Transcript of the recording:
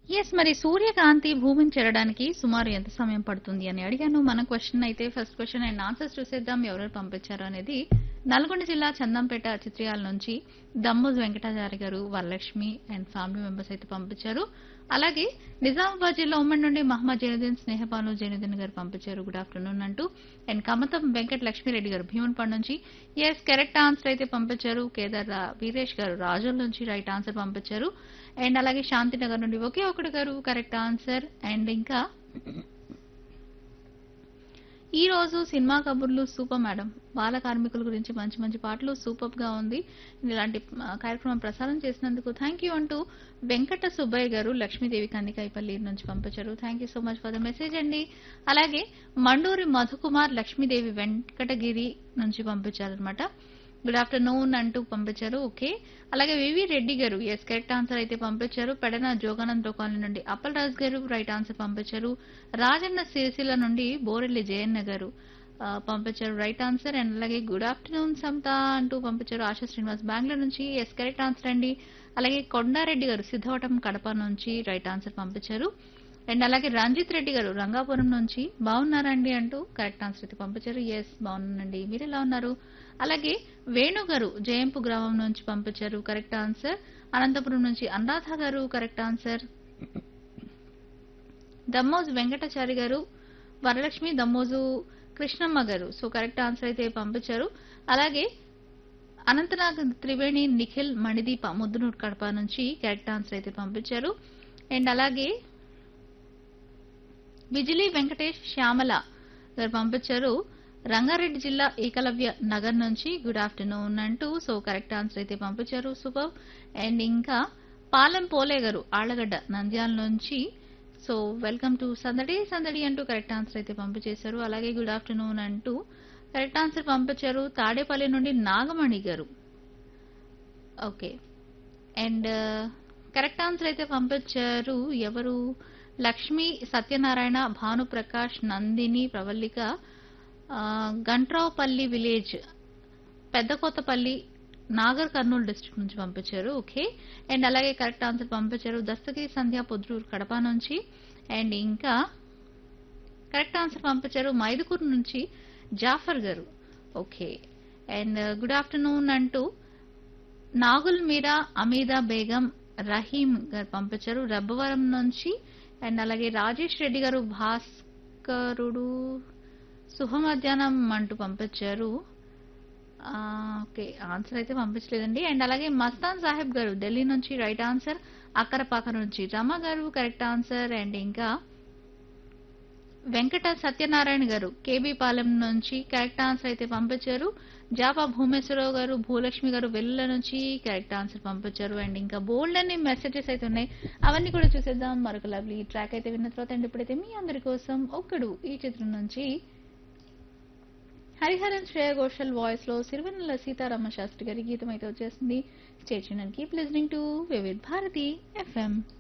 yes మరి సూర్యకాంతి భూమిని చేరడానికి సుమారు ఎంత సమయం పడుతుంది అని అడిగాను మన క్వశ్చన్ అయితే ఫస్ట్ క్వశ్చన్ అండ్ ఆన్సర్స్ చూసేద్దాం ఎవరెవరు పంపించారు అనేది నల్గొండ జిల్లా చందంపేట చిత్రియాల నుంచి దమ్మోజ్ వెంకటాచారి గారు వరలక్ష్మి అండ్ ఫ్యామిలీ మెంబర్స్ అయితే పంపించారు అలాగే నిజామాబాద్ జిల్లా ఉమ్మడి నుండి మహమ్మద్ జైనుద్దీన్ స్నేహపాను జైనుద్దీన్ గారు పంపించారు గుడ్ ఆఫ్టర్నూన్ అంటూ అండ్ కమతం వెంకట లక్ష్మీరెడ్డి గారు భీమన్పాడు నుంచి ఎస్ కరెక్ట్ ఆన్సర్ అయితే పంపించారు కేదార్ రా- వీరేష్ గారు రాజుల నుంచి రైట్ ఆన్సర్ పంపించారు అండ్ అలాగే శాంతినగర్ నుండి ఒకే ఒకటి గారు కరెక్ట్ ఆన్సర్ అండ్ ఇంకా ఈ రోజు సినిమా కబుర్లు సూపర్ మేడం బాల కార్మికుల గురించి మంచి మంచి పాటలు సూపర్ గా ఉంది ఇలాంటి ఆ, కార్యక్రమం ప్రసారం చేసినందుకు థ్యాంక్ యూ అంటూ వెంకట సుబ్బయ్య గారు లక్ష్మీదేవి కందికాయపల్లి నుంచి పంపించారు thank you so much for the message అండి అలాగే మండూరి మధుకుమార్ లక్ష్మీదేవి వెంకటగిరి నుంచి పంపించారనమాట గుడ్ ఆఫ్టర్నూన్ అంటూ పంపించారు ఓకే అలాగే వివి రెడ్డి గారు ఎస్ కరెక్ట్ ఆన్సర్ అయితే పంపించారు పెడన జోగానంద్ కాలనీ నుండి అప్పల్ రాజ్ గారు రైట్ ఆన్సర్ పంపించారు రాజన్న సిరిసిల్ల నుండి బోరెల్లి జయన్న గారు ఆ, పంపించారు రైట్ ఆన్సర్ అండ్ అలాగే గుడ్ ఆఫ్టర్నూన్ సమత అంటూ పంపించారు ఆశా శ్రీనివాస్ బెంగళూరు నుంచి ఎస్ కరెక్ట్ ఆన్సర్ అండి అలాగే కొండారెడ్డి గారు సిద్ధవటం కడప నుంచి రైట్ ఆన్సర్ పంపించారు అండ్ అలాగే రంజిత్ రెడ్డి గారు రంగాపురం నుంచి బాగున్నారండి అంటూ కరెక్ట్ ఆన్సర్ అయితే పంపించారు ఎస్ బాగున్నానండి మీరు ఎలా ఉన్నారు అలాగే వేణు గారు జయంపు గ్రామం నుంచి పంపించారు కరెక్ట్ ఆన్సర్ అనంతపురం నుంచి అనురాధ గారు కరెక్ట్ ఆన్సర్ దమ్మోజు వెంకటాచారి గారు వరలక్ష్మి దమ్మోజు కృష్ణమ్మ గారు సో కరెక్ట్ ఆన్సర్ అయితే పంపించారు అలాగే అనంతనాగ్ త్రివేణి నిఖిల్ మణిదీప ముద్దునూరు కడప నుంచి కరెక్ట్ ఆన్సర్ అయితే పంపించారు అండ్ అలాగే బిజిలీ వెంకటేష్ శ్యామల గారు పంపించారు రంగారెడ్డి జిల్లా ఏకలవ్య నగర్ నుంచి గుడ్ ఆఫ్టర్నూన్ అంటూ సో కరెక్ట్ ఆన్సర్ అయితే పంపించారు సూపర్ అండ్ ఇంకా పాలెం పోలే గారు ఆళ్లగడ్డ నంద్యాల నుంచి సో వెల్కమ్ టు సందడి సందడి అంటూ కరెక్ట్ ఆన్సర్ అయితే పంపించేశారు అలాగే గుడ్ ఆఫ్టర్నూన్ అంటూ కరెక్ట్ ఆన్సర్ పంపించారు తాడేపల్లి నుండి నాగమణి గారు ఓకే అండ్ కరెక్ట్ ఆన్సర్ అయితే పంపించారు ఎవరు లక్ష్మి సత్యనారాయణ భానుప్రకాష్ నందిని ప్రవల్లిక ఆ, గంట్రావుపల్లి విలేజ్ పెద్దకోతపల్లి నాగర్ కర్నూలు డిస్ట్రిక్ట్ నుంచి పంపించారు ఓకే అండ్ అలాగే కరెక్ట్ ఆన్సర్ పంపించారు దస్తగిరి సంధ్య పొద్రూరు కడప నుంచి అండ్ ఇంకా కరెక్ట్ ఆన్సర్ పంపించారు మైదుకూరు నుంచి జాఫర్ గారు ఓకే అండ్ గుడ్ ఆఫ్టర్నూన్ అంటూ నాగుల్ మీరా అమీదా బేగం రహీం గారు పంపించారు రబ్బవరం నుంచి అండ్ అలాగే రాజేష్ రెడ్డి గారు భాస్కరుడు శుభ మధ్యాహ్నం అంటూ పంపించారు ఆ, ఓకే ఆన్సర్ అయితే పంపించలేదండి అండ్ అలాగే మస్తాన్ సాహెబ్ గారు ఢిల్లీ నుంచి రైట్ ఆన్సర్ అక్కరపాక నుంచి రమ గారు కరెక్ట్ ఆన్సర్ అండ్ ఇంకా వెంకట సత్యనారాయణ గారు కేబీ పాలెం నుంచి కరెక్ట్ ఆన్సర్ అయితే పంపించారు జాపా భూమేశ్వరరావు గారు భూలక్ష్మి గారు వెల్లుల నుంచి కరెక్ట్ ఆన్సర్ పంపించారు అండ్ ఇంకా బోల్డ్ అన్ని మెసేజెస్ అయితే ఉన్నాయి అవన్నీ కూడా చూసేద్దాం మరొక లవ్లీ ట్రాక్ అయితే విన్న తర్వాత అండ్ ఇప్పుడైతే మీ అందరి కోసం ఒక్కడు ఈ చిత్రం నుంచి హరిహరన్ శ్రేయ ఘోషల్ వాయిస్ లో సిరివెన్నెల సీతారామ శాస్త్రి గారి గీతం అయితే వచ్చేసింది station and keep listening to Vividh Bharati FM